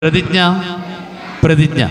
പ്രതിജ്ഞ പ്രതിജ്ഞ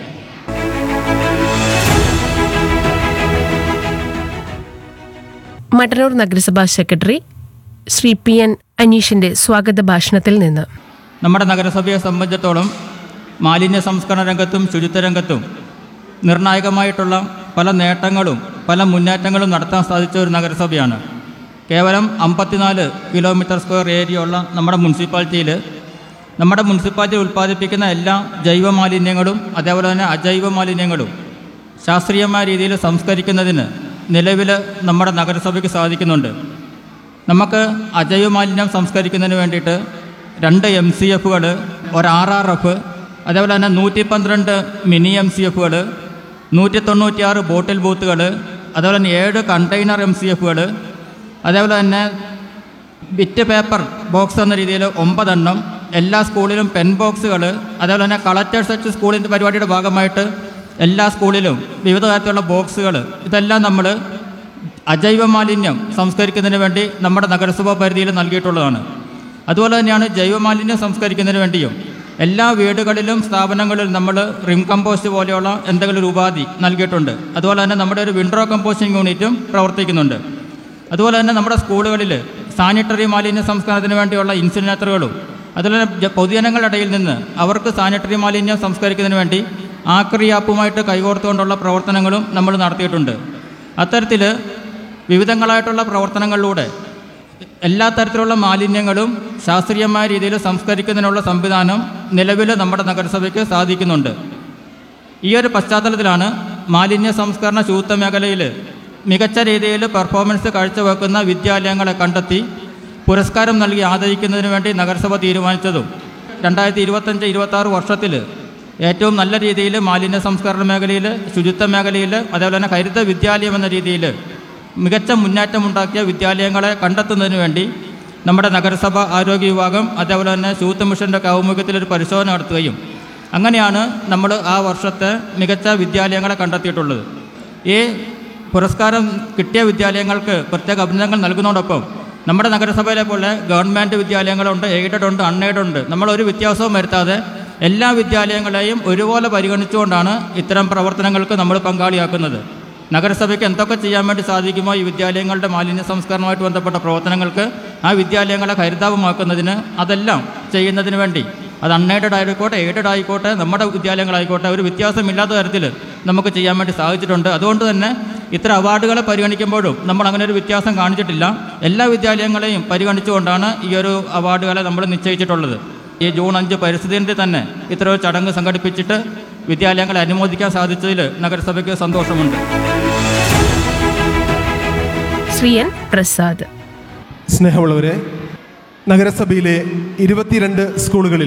മട്ടന്നൂർ നഗരസഭാ സെക്രട്ടറി ശ്രീ പി എൻ അനീഷിന്റെ സ്വാഗത ഭാഷണത്തിൽ നിന്ന് നമ്മുടെ നഗരസഭയെ സംബന്ധിച്ചിടത്തോളം മാലിന്യ സംസ്കരണ രംഗത്തും ശുചിത്വ രംഗത്തും നിർണായകമായിട്ടുള്ള പല നേട്ടങ്ങളും പല മുന്നേറ്റങ്ങളും നടത്താൻ സാധിച്ച ഒരു നഗരസഭയാണ് കേവലം അമ്പത്തിനാല് കിലോമീറ്റർ സ്ക്വയർ ഏരിയ ഉള്ള നമ്മുടെ മുനിസിപ്പാലിറ്റിയിൽ നമ്മുടെ മുനിസിപ്പാലിറ്റി ഉൽപ്പാദിപ്പിക്കുന്ന എല്ലാ ജൈവ മാലിന്യങ്ങളും അതേപോലെ തന്നെ അജൈവ മാലിന്യങ്ങളും ശാസ്ത്രീയമായ രീതിയിൽ സംസ്കരിക്കുന്നതിന് നിലവിൽ നമ്മുടെ നഗരസഭയ്ക്ക് സാധിക്കുന്നുണ്ട് നമുക്ക് അജൈവ മാലിന്യം സംസ്കരിക്കുന്നതിന് വേണ്ടിയിട്ട് രണ്ട് എം സി എഫുകൾ ഒരു ആർ ആർ എഫ് അതേപോലെ തന്നെ നൂറ്റി പന്ത്രണ്ട് മിനി എം സി എഫുകൾ നൂറ്റി തൊണ്ണൂറ്റിയാറ് ബോട്ടിൽ ബൂത്തുകൾ അതേപോലെ തന്നെ ഏഴ് കണ്ടെയ്നർ എം സി എഫുകൾ അതേപോലെ തന്നെ ബിറ്റ് പേപ്പർ ബോക്സ് എന്ന രീതിയിൽ ഒമ്പതെണ്ണം എല്ലാ സ്കൂളിലും പെൻ ബോക്സുകൾ അതേപോലെ തന്നെ കളക്ടേഴ്സ് ടച്ച് സ്കൂളിൻ്റെ പരിപാടിയുടെ ഭാഗമായിട്ട് എല്ലാ സ്കൂളിലും വിവിധ തരത്തിലുള്ള ബോക്സുകൾ ഇതെല്ലാം നമ്മൾ അജൈവ മാലിന്യം സംസ്കരിക്കുന്നതിന് വേണ്ടി നമ്മുടെ നഗരസഭാ പരിധിയിൽ നൽകിയിട്ടുള്ളതാണ് അതുപോലെ തന്നെയാണ് ജൈവ മാലിന്യം സംസ്കരിക്കുന്നതിന് വേണ്ടിയും എല്ലാ വീടുകളിലും സ്ഥാപനങ്ങളിലും നമ്മൾ റിം കമ്പോസ്റ്റ് പോലെയുള്ള എന്തെങ്കിലും ഒരു ഉപാധി നൽകിയിട്ടുണ്ട് അതുപോലെ തന്നെ നമ്മുടെ ഒരു വിൻഡ്രോ കമ്പോസ്റ്റിംഗ് യൂണിറ്റും പ്രവർത്തിക്കുന്നുണ്ട് അതുപോലെ തന്നെ നമ്മുടെ സ്കൂളുകളിൽ സാനിറ്ററി മാലിന്യ സംസ്കരണത്തിന് വേണ്ടിയുള്ള ഇൻസിനേറ്ററുകളും അതുപോലെ തന്നെ ജ- പൊതുജനങ്ങളുടെ ഇടയിൽ നിന്ന് അവർക്ക് സാനിറ്ററി മാലിന്യം സംസ്കരിക്കുന്നതിന് വേണ്ടി ആക്രി ആപ്പുമായിട്ട് കൈകോർത്തുകൊണ്ടുള്ള പ്രവർത്തനങ്ങളും നമ്മൾ നടത്തിയിട്ടുണ്ട് അത്തരത്തിൽ വിവിധങ്ങളായിട്ടുള്ള പ്രവർത്തനങ്ങളിലൂടെ എല്ലാ തരത്തിലുള്ള മാലിന്യങ്ങളും ശാസ്ത്രീയമായ രീതിയിൽ സംസ്കരിക്കുന്നതിനുള്ള സംവിധാനം നിലവിൽ നമ്മുടെ നഗരസഭയ്ക്ക് സാധിക്കുന്നുണ്ട് ഈ ഒരു പശ്ചാത്തലത്തിലാണ് മാലിന്യ സംസ്കരണ ശുചിത്വ മേഖലയിൽ മികച്ച രീതിയിൽ പെർഫോമൻസ് കാഴ്ചവെക്കുന്ന വിദ്യാലയങ്ങളെ കണ്ടെത്തി പുരസ്കാരം നൽകി ആദരിക്കുന്നതിന് വേണ്ടി നഗരസഭ തീരുമാനിച്ചതും രണ്ടായിരത്തി ഇരുപത്തഞ്ച് ഇരുപത്തി ആറ് വർഷത്തിൽ ഏറ്റവും നല്ല രീതിയിൽ മാലിന്യ സംസ്കരണ മേഖലയിൽ ശുചിത്വ മേഖലയിൽ അതേപോലെ തന്നെ ഹരിത വിദ്യാലയം എന്ന രീതിയിൽ മികച്ച മുന്നേറ്റമുണ്ടാക്കിയ വിദ്യാലയങ്ങളെ കണ്ടെത്തുന്നതിന് വേണ്ടി നമ്മുടെ നഗരസഭ ആരോഗ്യ വിഭാഗം അതേപോലെ തന്നെ ശുചിത്വ മിഷൻ്റെ ആഭിമുഖ്യത്തിൽ ഒരു പരിശോധന നടത്തുകയും അങ്ങനെയാണ് നമ്മൾ ആ വർഷത്തെ മികച്ച വിദ്യാലയങ്ങളെ കണ്ടെത്തിയിട്ടുള്ളത് ഈ പുരസ്കാരം കിട്ടിയ വിദ്യാലയങ്ങൾക്ക് പ്രത്യേക അഭിനന്ദനങ്ങൾ നൽകുന്നതോടൊപ്പം നമ്മുടെ നഗരസഭയിലെ പോലെ ഗവൺമെൻറ് വിദ്യാലയങ്ങളുണ്ട് എയ്ഡഡ് ഉണ്ട് അൺഎയ്ഡഡ് ഉണ്ട് നമ്മൾ ഒരു വ്യത്യാസവും വരുത്താതെ എല്ലാ വിദ്യാലയങ്ങളെയും ഒരുപോലെ പരിഗണിച്ചുകൊണ്ടാണ് ഇത്തരം പ്രവർത്തനങ്ങൾക്ക് നമ്മൾ പങ്കാളിയാക്കുന്നത് നഗരസഭയ്ക്ക് എന്തൊക്കെ ചെയ്യാൻ വേണ്ടി സാധിക്കുമോ ഈ വിദ്യാലയങ്ങളുടെ മാലിന്യ സംസ്കരണവുമായിട്ട് ബന്ധപ്പെട്ട പ്രവർത്തനങ്ങൾക്ക് ആ വിദ്യാലയങ്ങളെ ഹരിതാപമാക്കുന്നതിന് അതെല്ലാം ചെയ്യുന്നതിന് വേണ്ടി അത് അൺഎയ്ഡഡ് ആയിക്കോട്ടെ എയ്ഡഡ് ആയിക്കോട്ടെ നമ്മുടെ വിദ്യാലയങ്ങളായിക്കോട്ടെ ഒരു വ്യത്യാസമില്ലാത്ത തരത്തിൽ നമുക്ക് ചെയ്യാൻ വേണ്ടി സാധിച്ചിട്ടുണ്ട് അതുകൊണ്ട് തന്നെ ഇത്തരം അവാർഡുകളെ പരിഗണിക്കുമ്പോഴും നമ്മൾ അങ്ങനെ ഒരു വ്യത്യാസം കാണിച്ചിട്ടില്ല എല്ലാ വിദ്യാലയങ്ങളെയും പരിഗണിച്ചുകൊണ്ടാണ് ഈ ഒരു അവാർഡുകളെ നമ്മൾ നിശ്ചയിച്ചിട്ടുള്ളത് ഈ ജൂൺ അഞ്ച് പരിസ്ഥിതി ദിനത്തിൽ തന്നെ ഇത്തരം ഒരു ചടങ്ങ് സംഘടിപ്പിച്ചിട്ട് വിദ്യാലയങ്ങളെ അനുമോദിക്കാൻ സാധിച്ചതിൽ നഗരസഭയ്ക്ക് സന്തോഷമുണ്ട് ശ്രീ എൻ പ്രസാദ് സ്നേഹമുള്ളവരെ നഗരസഭയിലെ ഇരുപത്തിരണ്ട് സ്കൂളുകളിൽ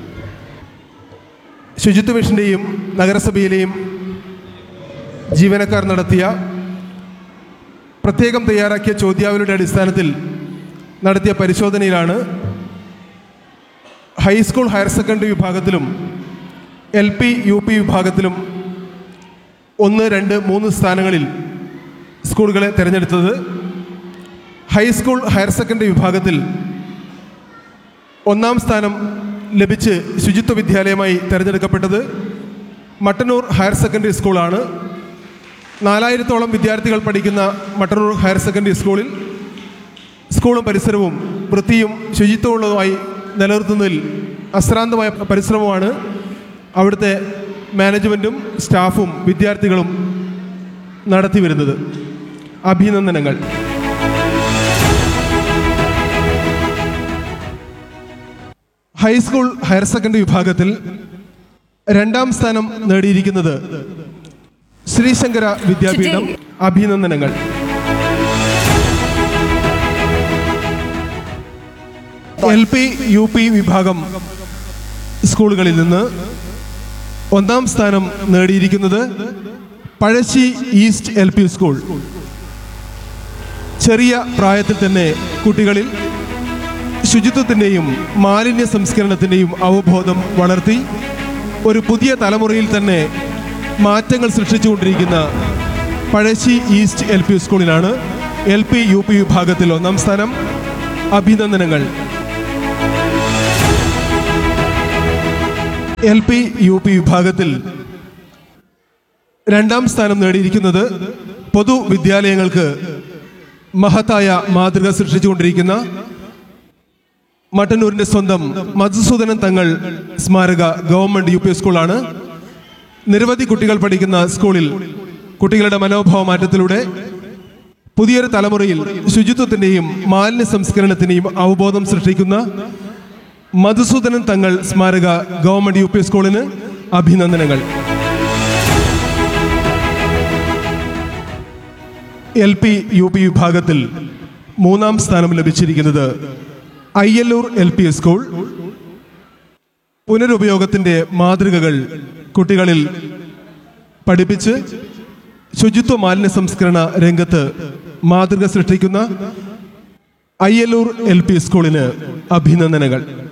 ശുചിത്വ മിഷൻ്റെയും നഗരസഭയിലെയും ജീവനക്കാർ നടത്തിയ പ്രത്യേകം തയ്യാറാക്കിയ ചോദ്യാവലിയുടെ അടിസ്ഥാനത്തിൽ നടത്തിയ പരിശോധനയിലാണ് ഹൈസ്കൂൾ ഹയർ സെക്കൻഡറി വിഭാഗത്തിലും എൽ പി യു പി വിഭാഗത്തിലും ഒന്ന് രണ്ട് മൂന്ന് സ്ഥാനങ്ങളിൽ സ്കൂളുകളെ തിരഞ്ഞെടുത്തത് ഹൈസ്കൂൾ ഹയർ സെക്കൻഡറി വിഭാഗത്തിൽ ഒന്നാം സ്ഥാനം ലഭിച്ച് ശുചിത്വ വിദ്യാലയമായി തിരഞ്ഞെടുക്കപ്പെട്ടത് മട്ടന്നൂർ ഹയർ സെക്കൻഡറി സ്കൂളാണ് നാലായിരത്തോളം വിദ്യാർത്ഥികൾ പഠിക്കുന്ന മട്ടന്നൂർ ഹയർ സെക്കൻഡറി സ്കൂളിൽ സ്കൂളും പരിസരവും വൃത്തിയും ശുചിത്വമുള്ളതുമായി നിലനിർത്തുന്നതിൽ അശ്രാന്തമായ പരിശ്രമമാണ് അവിടുത്തെ മാനേജ്മെൻറ്റും സ്റ്റാഫും വിദ്യാർത്ഥികളും നടത്തി വരുന്നത് അഭിനന്ദനങ്ങൾ ഹൈസ്കൂൾ ഹയർ സെക്കൻഡറി വിഭാഗത്തിൽ രണ്ടാം സ്ഥാനം നേടിയിരിക്കുന്നത് ശ്രീശങ്കര വിദ്യാപീഠം അഭിനന്ദനങ്ങൾ എൽ പി യു പി വിഭാഗം സ്കൂളുകളിൽ നിന്ന് ഒന്നാം സ്ഥാനം നേടിയിരിക്കുന്നത് Pazhassi east L P school ചെറിയ പ്രായത്തിൽ തന്നെ കുട്ടികളിൽ ശുചിത്വത്തിൻ്റെയും മാലിന്യ സംസ്കരണത്തിൻ്റെയും അവബോധം വളർത്തി ഒരു പുതിയ തലമുറയിൽ തന്നെ മാറ്റങ്ങൾ സൃഷ്ടിച്ചുകൊണ്ടിരിക്കുന്ന പഴശ്ശി ഈസ്റ്റ് എൽ പി സ്കൂളിലാണ് എൽ പി യു പി വിഭാഗത്തിൽ ഒന്നാം സ്ഥാനം അഭിനന്ദനങ്ങൾ എൽ പി യു പി വിഭാഗത്തിൽ രണ്ടാം സ്ഥാനം നേടിയിരിക്കുന്നത് പൊതുവിദ്യാലയങ്ങൾക്ക് മഹത്തായ മാതൃക സൃഷ്ടിച്ചുകൊണ്ടിരിക്കുന്ന മട്ടന്നൂരിന്റെ സ്വന്തം മധുസൂദനൻ തങ്ങൾ സ്മാരക ഗവൺമെന്റ് യു പി സ്കൂളാണ് നിരവധി കുട്ടികൾ പഠിക്കുന്ന സ്കൂളിൽ കുട്ടികളുടെ മനോഭാവ മാറ്റത്തിലൂടെ പുതിയൊരു തലമുറയിൽ ശുചിത്വത്തിന്റെയും മാലിന്യ സംസ്കരണത്തിന്റെയും അവബോധം സൃഷ്ടിക്കുന്ന മധുസൂദനൻ തങ്ങൾ സ്മാരക ഗവൺമെന്റ് യു പി സ്കൂളിന് അഭിനന്ദനങ്ങൾ എൽ പി യു പി വിഭാഗത്തിൽ മൂന്നാം സ്ഥാനം ലഭിച്ചിരിക്കുന്നത് അയ്യല്ലൂർ എൽ പി സ്കൂൾ പുനരുപയോഗത്തിന്റെ മാതൃകകൾ കുട്ടികളിൽ പഠിപ്പിച്ച് ശുചിത്വ മാലിന്യ സംസ്കരണ രംഗത്ത് മാതൃക സൃഷ്ടിക്കുന്ന അയ്യല്ലൂർ എൽ പി സ്കൂളിന് അഭിനന്ദനങ്ങൾ